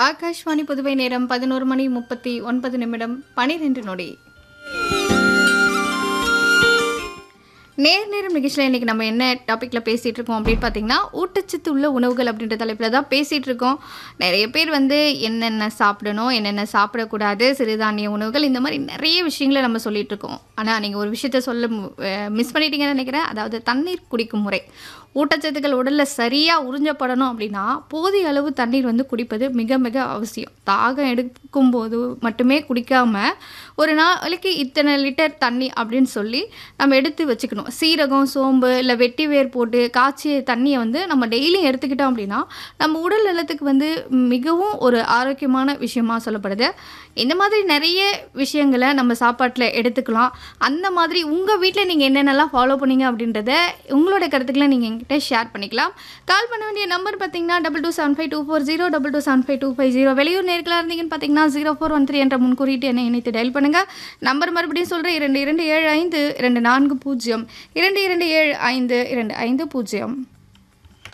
ஆகாஷ்வாணி புதுவை நேரம் பதினோரு மணி முப்பத்தி ஒன்பது நிமிடம் பனிரெண்டு நொடி நேர் நேரம் நிகழ்ச்சியில் இன்றைக்கி நம்ம என்ன டாப்பிக்கில் பேசிகிட்டு இருக்கோம் அப்படின்னு பார்த்தீங்கன்னா ஊட்டச்சத்து உள்ள உணவுகள் அப்படின்ற தலைப்பில் தான் பேசிகிட்டு இருக்கோம் நிறைய பேர் வந்து என்னென்ன சாப்பிடணும் என்னென்ன சாப்பிடக்கூடாது சிறுதானிய உணவுகள் இந்த மாதிரி நிறைய விஷயங்களை நம்ம சொல்லிகிட்டு இருக்கோம் ஆனால் நீங்கள் ஒரு விஷயத்த சொல்ல மிஸ் பண்ணிட்டீங்கன்னு நினைக்கிறேன் அதாவது தண்ணீர் குடிக்கும் முறை ஊட்டச்சத்துக்கள் உடலில் சரியாக உறிஞ்சப்படணும் அப்படின்னா போதிய அளவு தண்ணீர் வந்து குடிப்பது மிக மிக அவசியம் தாகம் எடுக்கும்போது மட்டுமே குடிக்காமல் ஒரு நாளைக்கு இத்தனை லிட்டர் தண்ணி அப்படின்னு சொல்லி நம்ம எடுத்து வச்சுக்கணும் சீரகம் சோம்பு இல்லை வெட்டி வேர் போட்டு காய்ச்சிய தண்ணியை வந்து நம்ம டெய்லியும் எடுத்துக்கிட்டோம் அப்படின்னா நம்ம உடல் நலத்துக்கு வந்து மிகவும் ஒரு ஆரோக்கியமான விஷயமா சொல்லப்படுது இந்த மாதிரி நிறைய விஷயங்களை நம்ம சாப்பாட்டில் எடுத்துக்கலாம் அந்த மாதிரி உங்கள் வீட்டில் நீங்கள் என்னென்னலாம் ஃபாலோ பண்ணீங்க அப்படின்றத உங்களோட கருத்துக்களை நீங்கள் என்கிட்ட ஷேர் பண்ணிக்கலாம் கால் பண்ண வேண்டிய நம்பர் பார்த்தீங்கன்னா double two seven five two four zero double two seven five two five zero வெளியூர் நேர்களாக இருந்தீங்கன்னு பார்த்தீங்கன்னா ஜீரோ ஃபோர் ஒன் த்ரீ என்ற முன்குறியீட்டு என்னை இணைத்து டயல் பண்ணுங்கள் நம்பர் மறுபடியும் சொல்கிறேன் இரண்டு இரண்டு ஏழு ஐந்து இரண்டு நான்கு பூஜ்ஜியம் இரண்டு இரண்டு ஏழு ஐந்து இரண்டு ஐந்து பூஜ்ஜியம்